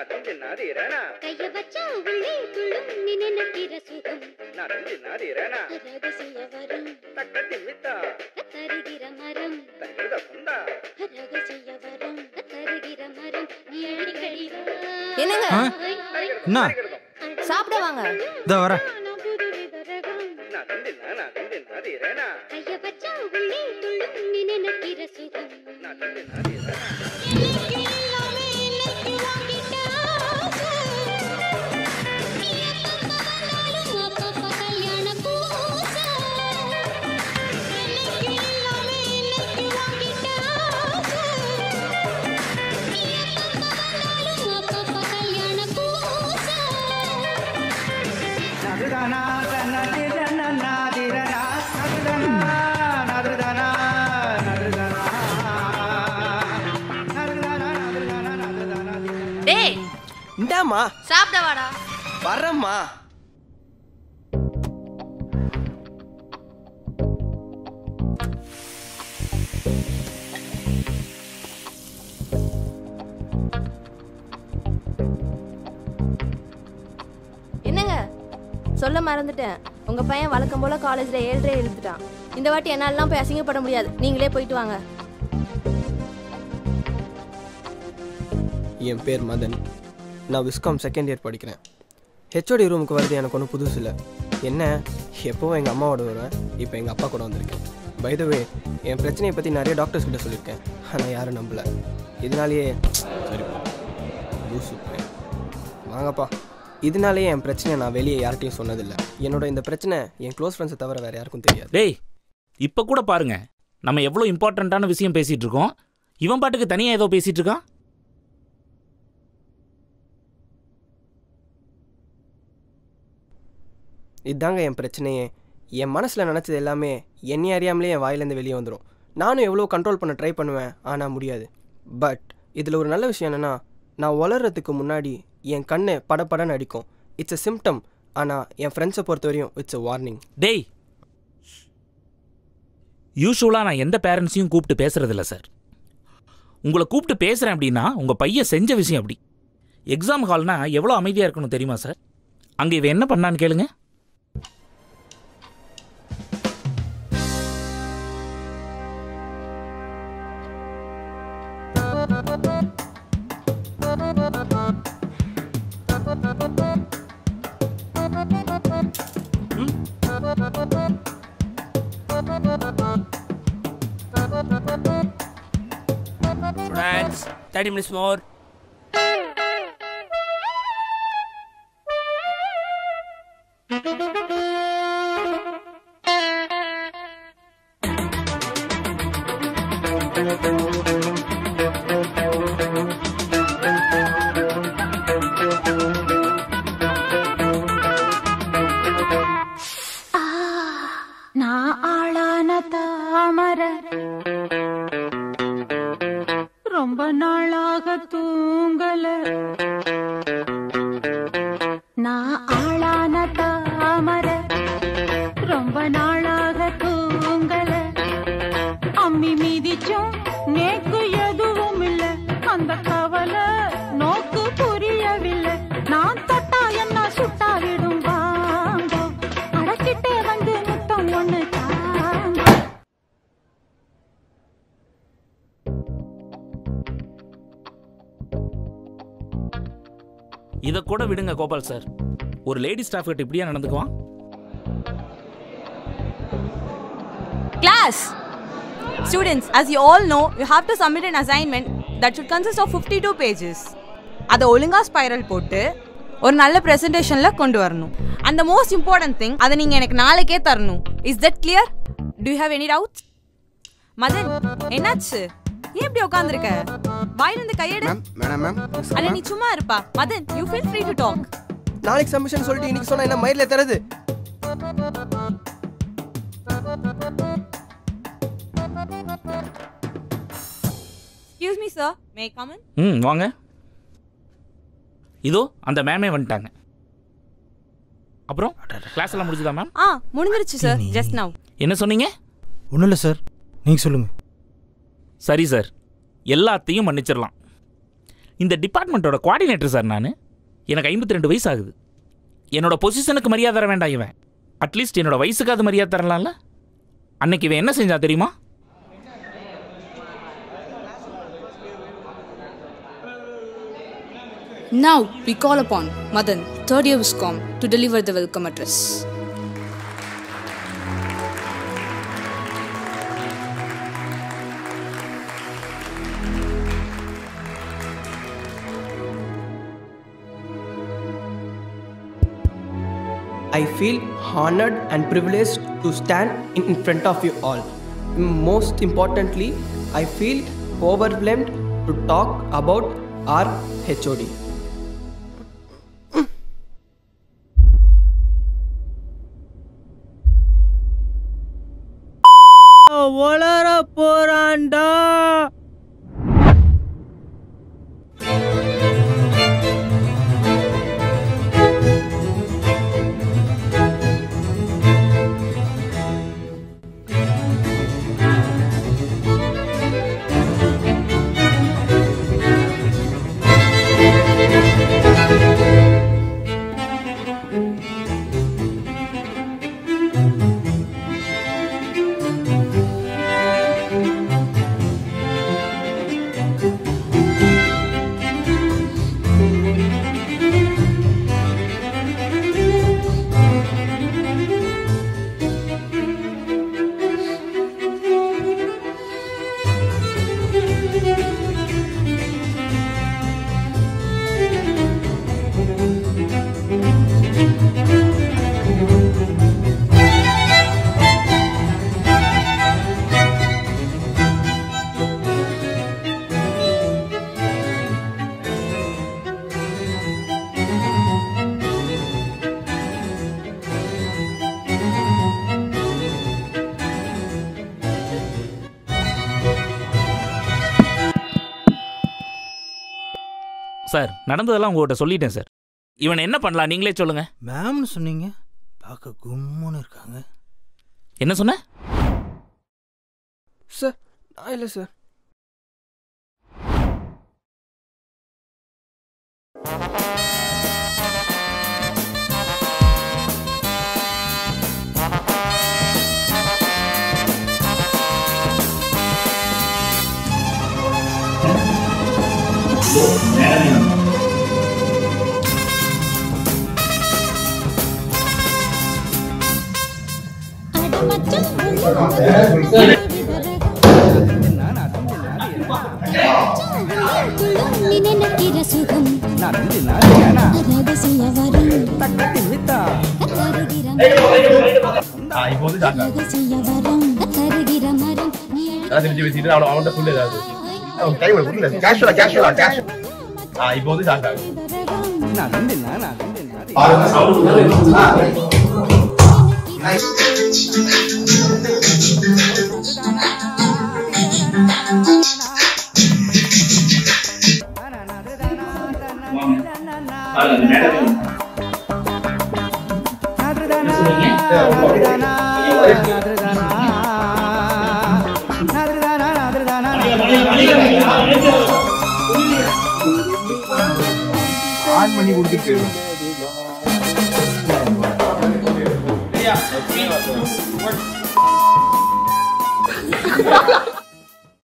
நடுஞ்சு நாதிரனா கைய வச்சா உள்ளே துள்ளும் நீ நினைக்கிற சுகம் நடுஞ்சு நாதிரனா ரகசிய வரம் தக்கத்தி மித்தா தருகிற மரம் தங்குத குந்தா ரகசிய வரம் தருகிற மரம் நீ அடிக்கடி வா. என்னங்க? ஆ? என்ன சாப்பிட வாங்க இதோ வரேன் புதுவித ரகம். நடுஞ்சு நடுஞ்சு நாதிரனா கைய வச்சா உள்ளே துள்ளும் நீ நினைக்கிற சுகம் நடுஞ்சு நாதிரனா நடுதானா நடுதனா நாதிரனா நடுதனா நடுதனா நடுதனா நடுதனா நடுதனா நடுதனா டேய் இந்தாம்மா சாப்பிட வாடா வரேம்மா என்னங்க சொல்ல மறந்துட்டேன் உங்க பையன் வழக்கம் போல காலேஜ்ல ஏழ்றே எழுத்துட்டான் இந்த வாட்டி என்னாலலாம் போய் அசிங்கப்பட முடியாது நீங்களே போயிட்டு வாங்க என் பேர் மதன் நான் விஸ்காம் செகண்ட் இயர் படிக்கிறேன் ஹெச்ஓடி ரூமுக்கு வரது எனக்கு ஒன்றும் புதுசு இல்லை என்ன எப்போவும் எங்கள் அம்மாவோட வருவேன் இப்போ எங்கள் அப்பா கூட வந்திருக்கேன் பை த வே என் பிரச்சனையை பற்றி நிறைய டாக்டர்ஸ் கிட்ட சொல்லியிருக்கேன் ஆனால் யாரும் நம்பலை இதனாலேயே சரி லூசு பையன். வாங்கப்பா இதனாலேயே என் பிரச்சனையை நான் வெளியே யார்கிட்டையும் சொன்னதில்லை என்னோட இந்த பிரச்சனை என் க்ளோஸ் ஃப்ரெண்ட்ஸை தவிர வேறு யாருக்கும் தெரியாது டேய் இப்போ கூட பாருங்க நம்ம எவ்வளோ இம்பார்ட்டண்ட்டான விஷயம் பேசிட்டு இருக்கோம் இவன் பாட்டுக்கு தனியாக ஏதோ பேசிட்டு இருக்கான் இதாங்க என் பிரச்சனையே என் மனசில் நினச்சது எல்லாமே என்னை அறியாமலே என் வாயிலேருந்து வெளியே வந்துடும் நானும் எவ்வளோ கண்ட்ரோல் பண்ண ட்ரை பண்ணுவேன் ஆனால் முடியாது பட் இதில் ஒரு நல்ல விஷயம் என்னென்னா நான் வளர்றதுக்கு முன்னாடி என் கண்ணு படபடன்னு அடிக்கும் இட்ஸ் a சிம்டம் ஆனால் என் ஃப்ரெண்ட்ஸை பொறுத்த வரையும் இட்ஸ் a வார்னிங் டேய் யூஸ்வலாக நான் எந்த பேரண்ட்ஸையும் கூப்பிட்டு பேசுறதில்ல சார் உங்களை கூப்பிட்டு பேசுகிறேன் அப்படின்னா உங்கள் பையன் செஞ்ச விஷயம் அப்படி எக்ஸாம் ஹால்னா எவ்வளோ அமைதியாக இருக்கணும் தெரியுமா சார் அங்கே இவன் என்ன பண்ணான்னு கேளுங்க Students, 30 minutes more. நான் ஆளான தாமர ரொம்ப நாளாக தூங்கல நான் ஆளான தாமர ரொம்ப நாளாக தூங்கல அம்மி மீதிச்சும் நேக்கு எதுவும் இல்ல அந்த கவலை நோக்கு புரியவில்லை நான் தொட்டா என்ன சுட்டா விடும் வாங்க அடக்கிட்டே வந்து முத்தம் ஒண்ணு தாங்க இதை கூட விடுங்க கோபால் சார் ஒரு லேடி ஸ்டாஃப் கிட்ட இப்படியா நடந்துக்குவான் Class! Students, as you all know, you have to submit an assignment that should consist of 52 pages. அதை ஒழுங்கா ஸ்பைரல் போட்டு ஒரு நல்ல ப்ரெசன்டேஷன்ல கொண்டு வரணும் அந்த மோஸ்ட் இம்பார்ட்டன்ட் திங் அதை நீங்க எனக்கு நாளைக்கே தரணும் is that clear to you have any doubts Madan என்னாச்சு ஏன் இப்படி உட்காந்துருக்க வாயிலிருந்து கையெடு மேடம் மேம் அல்ல நீ சும்மா இருப்பா Madan you feel free to talk நாளைக்கு சப்மிஷன் சொல்லிட்டு இன்னைக்கு சொன்னா என்ன மயிரில் தரது excuse me sir may come in ம் வாங்க இதோ அந்த மேமே வந்துட்டாங்க அப்புறம் கிளாஸ் எல்லாம் முடிஞ்சுதா மேம் ஆ முடிஞ்சிருச்சு சார் ஜஸ்ட் நவ் என்ன சொன்னீங்க ஒன்றும் இல்லை சார் நீங்கள் சொல்லுங்கள் சரி சார் எல்லாத்தையும் மன்னிச்சிடலாம் இந்த டிபார்ட்மெண்ட்டோட கோஆர்டினேட்டர் சார் நான் எனக்கு ஐம்பத்தி ரெண்டு வயசு ஆகுது என்னோட பொசிஷனுக்கு மரியாதை தர வேண்டாம் இவன் அட்லீஸ்ட் என்னோட வயசுக்காவது மரியாதை தரலாம்ல அன்னைக்கு இவன் என்ன செஞ்சான் தெரியுமா Now we call upon Madan, third year Viscom, to deliver the welcome address. I feel honored and privileged to stand in, in front of you all. Most importantly, I feel overwhelmed to talk about our HOD. வளர போறான்டா sir நடந்ததெல்லாம் உங்கள்கிட்ட சொல்லிட்டேன் sir இவனை என்ன பண்ணலாம் நீங்களே சொல்லுங்க மேம்னு சொன்னீங்க பார்க்க கும்முன்னு இருக்காங்க என்ன சொன்ன சார் நான் இல்லை சார் நினைக்கிற சுகம் நாதந்தி நாதிரனா ரகசிய வரம் தக்கத்தி மித்தா தருகிற ரகசிய வரம் தருகிற மரம் நீ நாதந்தி நாதந்தி நாதி ஆன் பண்ணி கொடுத்துட்டு போயிடும்